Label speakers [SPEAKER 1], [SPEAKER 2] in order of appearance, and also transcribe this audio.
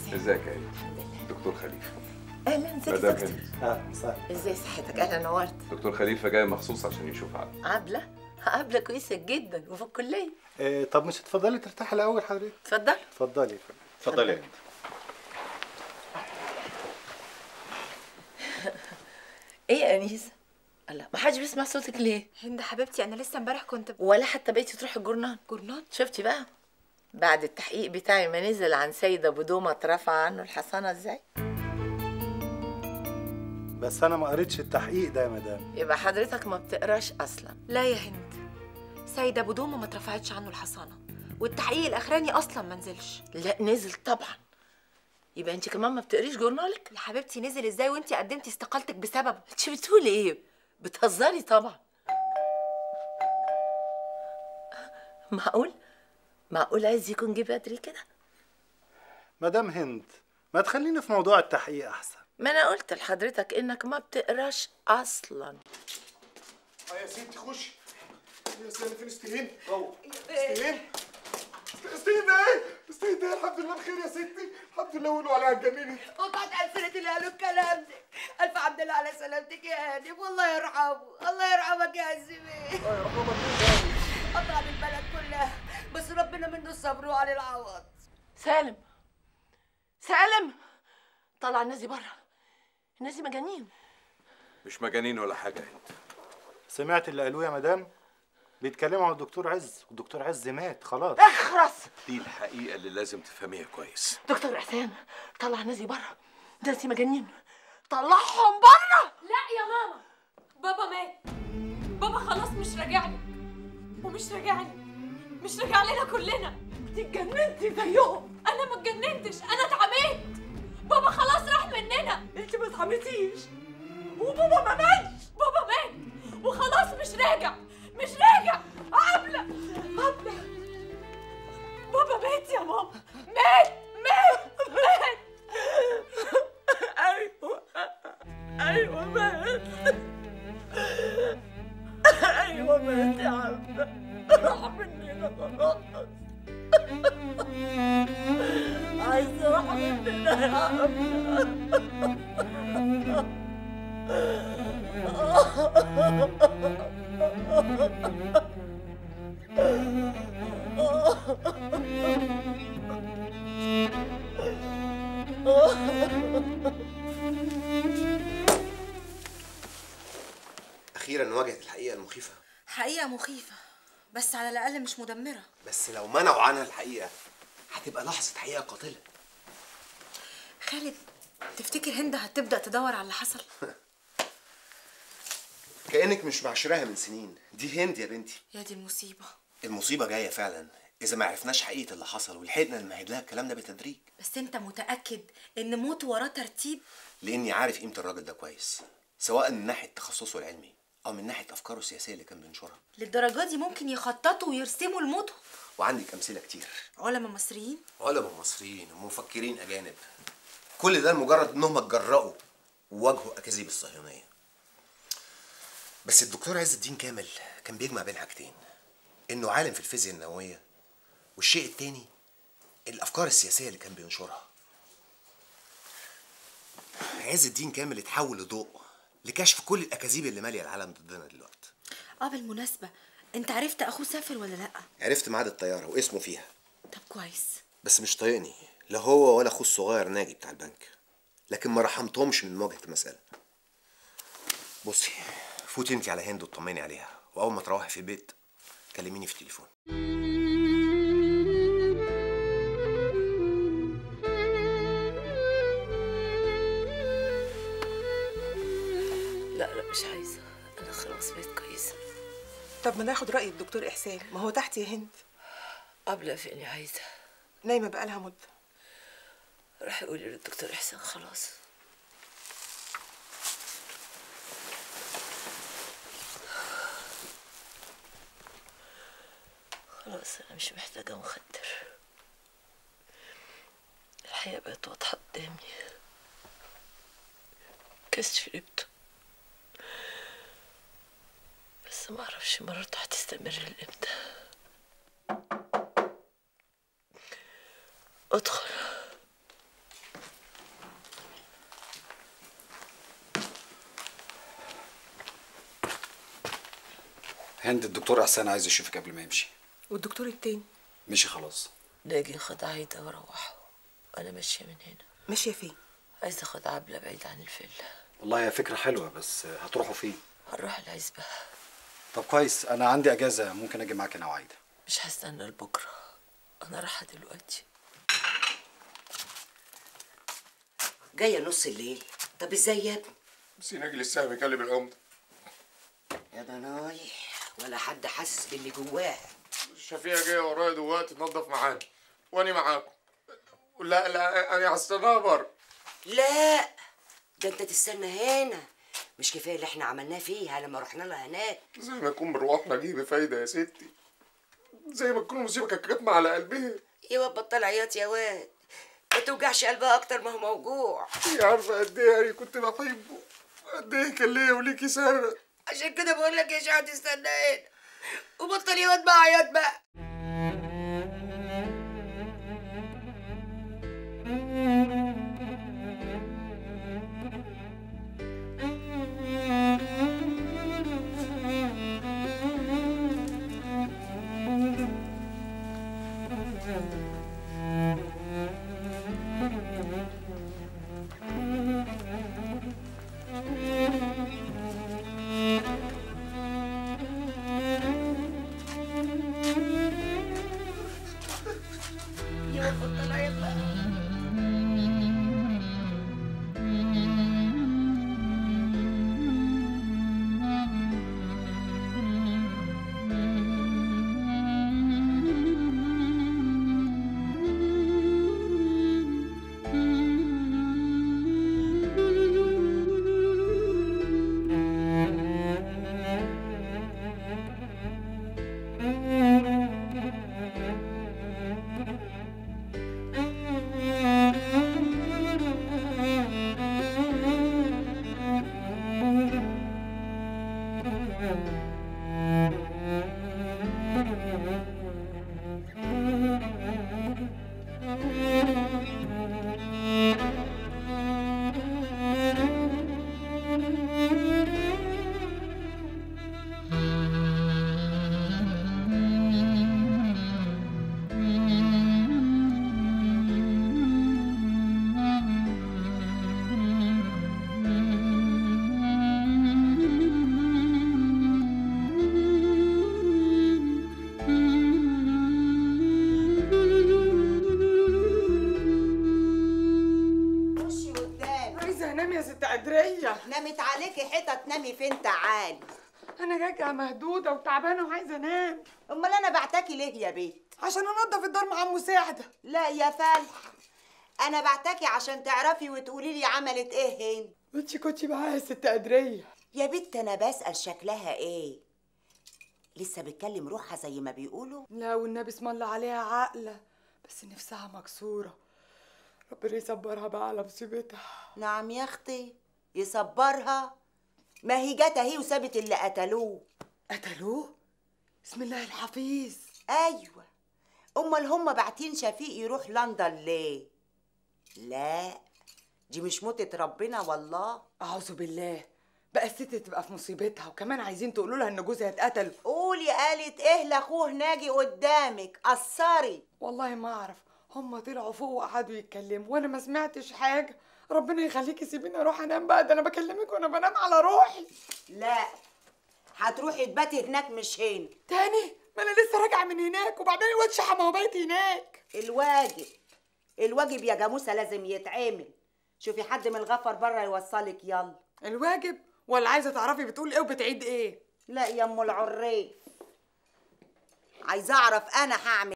[SPEAKER 1] ازيك يا هند دكتور خليفه
[SPEAKER 2] اهلا ازيك
[SPEAKER 1] مدام
[SPEAKER 2] يا
[SPEAKER 1] هند
[SPEAKER 3] اه صح
[SPEAKER 2] ازاي صحتك اهلا نورت
[SPEAKER 1] دكتور خليفه جاي مخصوص عشان يشوف عقل
[SPEAKER 2] عبله عبله كويسه جدا وفي الكليه
[SPEAKER 3] إيه طب مش تفضلي ترتاحي الاول حضرتك
[SPEAKER 2] اتفضل
[SPEAKER 3] اتفضلي
[SPEAKER 1] اتفضل يا هند
[SPEAKER 2] ايه يا انيسه الله ما حدش بيسمع صوتك ليه
[SPEAKER 4] هند حبيبتي انا لسه امبارح كنت ب...
[SPEAKER 2] ولا حتى بقيتي تروحي الجورنال
[SPEAKER 4] جورنال
[SPEAKER 2] شفتي بقى بعد التحقيق بتاعي ما نزل عن سيد ابو دومه اترفع عنه الحصانه ازاي
[SPEAKER 3] بس انا ما قريتش التحقيق ده يا مدام
[SPEAKER 2] يبقى حضرتك ما بتقراش اصلا
[SPEAKER 4] لا يا هند سيد ابو دومه ما اترفعتش عنه الحصانه والتحقيق الاخراني اصلا ما نزلش
[SPEAKER 2] لا نزل طبعا يبقى انت كمان ما بتقريش جورنالك
[SPEAKER 4] يا حبيبتي نزل ازاي وانتي قدمتي استقالتك بسببه
[SPEAKER 2] انت بتقولي ايه بتهزري طبعا معقول معقول عايز يكون جه بدري كده
[SPEAKER 3] مدام هند ما تخليني في موضوع التحقيق احسن
[SPEAKER 2] ما انا قلت لحضرتك انك ما بتقراش اصلا
[SPEAKER 5] اه يا ستي خشي يا سلام فين ستين؟ اهو ستين ستين ده ايه؟ ستين ده الحمد لله بخير يا ستي الحمد لله قولوا عليها اتجننت
[SPEAKER 6] وقعت ألسنة اللي قالوا الكلام ده ألف حمد لله على سلامتك يا هانم والله يرحمه الله يرحمك يا زميل قطع البلد كلها بس ربنا منه الصبر وعلى العوض
[SPEAKER 2] سالم سالم طلع الناس دي بره الناس دي مجانين
[SPEAKER 1] مش مجانين ولا حاجه يا هند
[SPEAKER 3] سمعت اللي قالوه يا مدام بيتكلموا عن الدكتور عز والدكتور عز مات خلاص
[SPEAKER 2] اخرس
[SPEAKER 1] دي الحقيقه اللي لازم تفهميها كويس
[SPEAKER 2] دكتور احسان طلع الناس دي بره الناس دي مجانين طلعهم بره
[SPEAKER 7] لا يا ماما بابا مات بابا خلاص مش راجع لي ومش راجع لي مش راجع لنا كلنا
[SPEAKER 2] انت اتجننتي زيهم
[SPEAKER 7] انا ما اتجننتش انا اتعميت بابا خلاص راح مننا
[SPEAKER 2] انت ما اتعملتيش وبابا ما ماتش
[SPEAKER 7] بابا مات وخلاص مش راجع مش راجع عبلة عبلة بابا مات يا ماما مات مات مات
[SPEAKER 2] ايوه ايوه مات ايوه مات يا عم راح مننا خلاص عايز راح مننا يا عم
[SPEAKER 8] اخيرا واجهت الحقيقه المخيفه
[SPEAKER 4] حقيقه مخيفه بس على الاقل مش مدمره
[SPEAKER 8] بس لو منعوا عنها الحقيقه هتبقى لحظه حقيقه قاتله
[SPEAKER 4] خالد تفتكر هند هتبدا تدور على اللي حصل
[SPEAKER 8] كانك مش معشراها من سنين دي هند يا بنتي
[SPEAKER 4] يا دي المصيبه
[SPEAKER 8] المصيبه جايه فعلا اذا ما عرفناش حقيقه اللي حصل ولحقنا نمهد لها الكلام ده بالتدريج
[SPEAKER 4] بس انت متاكد ان موته وراه ترتيب
[SPEAKER 8] لاني عارف قيمه الراجل ده كويس سواء من ناحيه تخصصه العلمي او من ناحيه افكاره السياسيه اللي كان بينشرها
[SPEAKER 4] للدرجه دي ممكن يخططوا ويرسموا لموته
[SPEAKER 8] وعندك امثله كتير
[SPEAKER 4] علماء مصريين
[SPEAKER 8] علماء مصريين ومفكرين اجانب كل ده لمجرد انهم اتجرأوا وواجهوا اكاذيب الصهيونيه بس الدكتور عز الدين كامل كان بيجمع بين حاجتين انه عالم في الفيزياء النوويه والشيء التاني الافكار السياسيه اللي كان بينشرها عز الدين كامل اتحول لضوء لكشف كل الاكاذيب اللي ماليه العالم ضدنا دلوقتي
[SPEAKER 4] اه بالمناسبه انت عرفت اخوه سافر ولا لا
[SPEAKER 8] عرفت ميعاد الطياره واسمه فيها
[SPEAKER 4] طب كويس
[SPEAKER 8] بس مش طايقني لا هو ولا اخوه الصغير ناجي بتاع البنك لكن ما رحمتهمش من مواجهه المساله بصي فوتي انت على هند وطمني عليها واول ما تروحي في البيت كلميني في التليفون
[SPEAKER 2] لا لا مش عايزه انا خلاص بقيت كويسه
[SPEAKER 9] طب ما ناخد رأي الدكتور إحسان ما هو تحت يا هند
[SPEAKER 2] قبل فيني عايزه
[SPEAKER 9] نايمة بقالها مدة
[SPEAKER 2] راح يقولي للدكتور احسان خلاص خلاص انا مش محتاجه مخدر الحياه بقت واضحه قدامي كشف لبته بس ما اعرفش مرته هتستمر لامتى ادخل
[SPEAKER 10] هند الدكتور احسان عايز يشوفك قبل ما يمشي
[SPEAKER 9] والدكتور التاني
[SPEAKER 10] مشي خلاص
[SPEAKER 2] ناجي خد عايدة وروحوا أنا ماشية من هنا
[SPEAKER 9] ماشيه فين
[SPEAKER 2] عايزة أخد عبلة بعيد عن الفيلا
[SPEAKER 10] والله هي فكره حلوه بس هتروحوا فين
[SPEAKER 2] هنروح العزبة
[SPEAKER 10] طب كويس انا عندي اجازه ممكن اجي معاك انا وعايده
[SPEAKER 2] مش هستنى لبكرة أنا رايحة دلوقتي
[SPEAKER 6] جايه نص الليل طب ازاي يا ابني
[SPEAKER 5] سينا اجي لسه بيكلم العمده
[SPEAKER 6] يا ضناي ولا حد حاسس باللي جواه
[SPEAKER 5] الشفيقه جايه ورايا دلوقتي تنظف معانا واني معاكم لا لا انا هستناها بره
[SPEAKER 6] لا ده انت تستنى هنا مش كفايه اللي احنا عملناه فيها لما رحنا لها هناك
[SPEAKER 5] زي ما يكون مروحنا جه بفايده يا ستي زي ما تكون المصيبه كانت كاتمه على قلبها
[SPEAKER 6] يا واد بطل عياط يا واد ما توجعش قلبها اكتر ما هو موجوع
[SPEAKER 5] هي عارفه قد ايه يعني كنت بحبه قد ايه كان ليا وليكي سنه
[SPEAKER 6] عشان كده بقول لك يا شعب تستنى هنا وبطل يا واد بقى عياط بقى يا واد بطل عياط بقى
[SPEAKER 11] خشي قدام
[SPEAKER 9] عايزه انام يا ست عدريه
[SPEAKER 11] نامت عليكي حيطه تنامي فين تعالي
[SPEAKER 9] انا راجعه مهدوده وتعبانه وعايزه انام
[SPEAKER 11] امال انا بعتكي ليه يا بيت
[SPEAKER 9] عشان انضف الدار مع مساعده
[SPEAKER 11] لا يا فلح انا بعتكي عشان تعرفي وتقولي لي عملت ايه هند
[SPEAKER 9] وانتي كنتي معايا يا ست عدريه
[SPEAKER 11] يا بنت انا بسال شكلها ايه لسه بتكلم روحها زي ما بيقولوا
[SPEAKER 9] لا والنبي اسم الله عليها عاقله بس نفسها مكسوره ربنا يصبرها بقى على مصيبتها
[SPEAKER 11] نعم يا اختي يصبرها ما هي جت اهي وسابت اللي قتلوه
[SPEAKER 9] قتلوه بسم الله الحفيظ
[SPEAKER 11] ايوه امال هم باعتين شفيق يروح لندن ليه لا دي مش موتة ربنا والله
[SPEAKER 9] اعوذ بالله بقى الست تبقى في مصيبتها وكمان عايزين تقولوا لها ان جوزها اتقتل
[SPEAKER 11] قولي قالت ايه لاخوه ناجي قدامك قصري
[SPEAKER 9] والله ما اعرف هم طلعوا فوق وقعدوا يتكلموا وانا ما سمعتش حاجه ربنا يخليكي سيبيني اروح انام بقى ده انا بكلمك وانا بنام على روحي
[SPEAKER 11] لا هتروحي تباتي هناك مش هنا
[SPEAKER 9] تاني ما انا لسه راجعه من هناك وبعدين الواد شحمه وبيت هناك
[SPEAKER 11] الواجب الواجب يا جاموسه لازم يتعمل شوفي حد من الغفر بره يوصلك يلا
[SPEAKER 9] الواجب ولا عايزه تعرفي بتقول ايه وبتعيد ايه
[SPEAKER 11] لا يا ام العريف عايزه اعرف انا هعمل